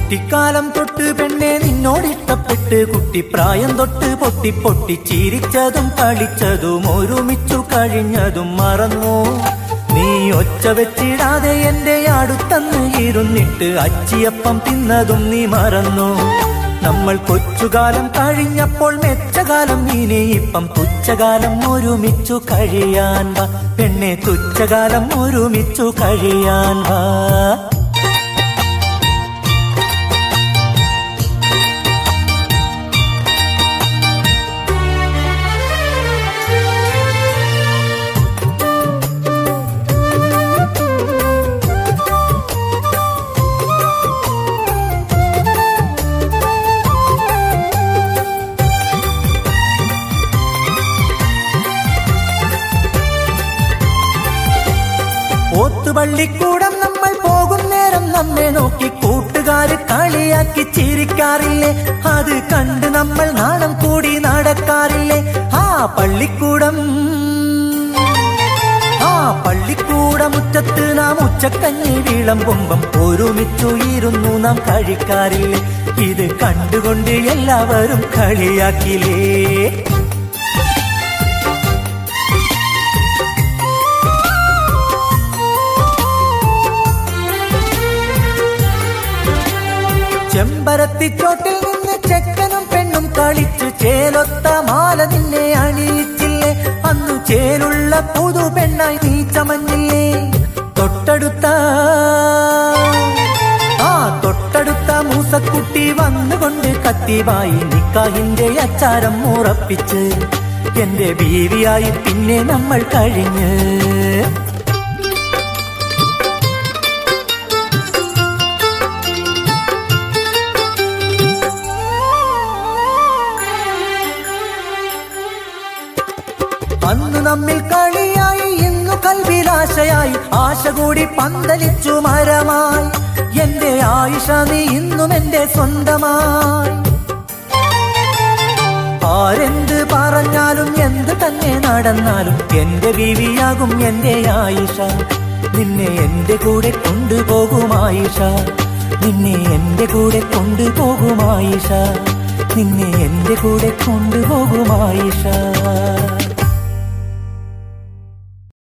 കുട്ടിക്കാലം തൊട്ട് പെണ്ണെ നിന്നോടിഷ്ടപ്പെട്ട് കുട്ടിപ്രായം തൊട്ട് പൊട്ടി പൊട്ടി ചിരിച്ചതും കളിച്ചതും ഒരുമിച്ചു കഴിഞ്ഞതും മറന്നു നീ ഒച്ച വെച്ചിടാതെ എന്റെ അടുത്തന്ന് ഇരുന്നിട്ട് അച്ചിയപ്പം തിന്നതും നീ മറന്നു നമ്മൾ കൊച്ചുകാലം കഴിഞ്ഞപ്പോൾ മെച്ചകാലം ഇനി ഇപ്പം തുച്ഛകാലം ഒരുമിച്ചു കഴിയാൻ വാ പെണ്ണെ തുച്ഛകാലം ഒരുമിച്ചു കഴിയാൻ വാ ഓത്തുപള്ളിക്കൂടം നമ്മൾ പോകും നേരം നമ്മെ നോക്കി കൂട്ടുകാര് കളിയാക്കി ചിരിക്കാറില്ലേ അത് കണ്ട് നമ്മൾ നാണം കൂടി നടക്കാറില്ലേ ആ പള്ളിക്കൂടം ആ പള്ളിക്കൂടമുറ്റത്ത് നാം ഉച്ചക്കഞ്ഞി വിളമ്പുമ്പം ഒരുമിച്ചുയിരുന്നു നാം കഴിക്കാറില്ലേ ഇത് കണ്ടുകൊണ്ട് എല്ലാവരും കളിയാക്കിലേ ചെമ്പരത്തിച്ചോട്ടിൽ നിന്ന് ചെക്കനും പെണ്ണും കളിച്ചു ചേലൊത്ത മാല നിന്നെ അണിയിച്ചില്ലേ അന്നു ചേലുള്ള പുതു പെണ്ണായി നീ ചമഞ്ഞില്ലേ തൊട്ടടുത്ത ആ തൊട്ടടുത്ത മൂസക്കുട്ടി വന്നുകൊണ്ട് കത്തിവായി നിക്കാഹിന്റെ അച്ചാരം ഉറപ്പിച്ച് എന്റെ ബീവിയായി പിന്നെ നമ്മൾ കഴിഞ്ഞ് അന്ന് നമ്മിൽ കളിയായി ഇന്നു കൽവിലാശയായി ആശ കൂടി പന്തലിച്ചു മരമായി എന്റെ ആയിഷ നീ ഇന്നും എന്റെ സ്വന്തമായി ആരെന്ത് പറഞ്ഞാലും എന്ത് തന്നെ നടന്നാലും എന്റെ ബീവിയാകും എന്റെ ആയിഷ നിന്നെ എന്റെ കൂടെ കൊണ്ടുപോകും ആയിഷ നിന്നെ എന്റെ കൂടെ കൊണ്ടുപോകും ആയിഷ നിന്നെ എന്റെ കൂടെ കൊണ്ടുപോകും ആയിഷ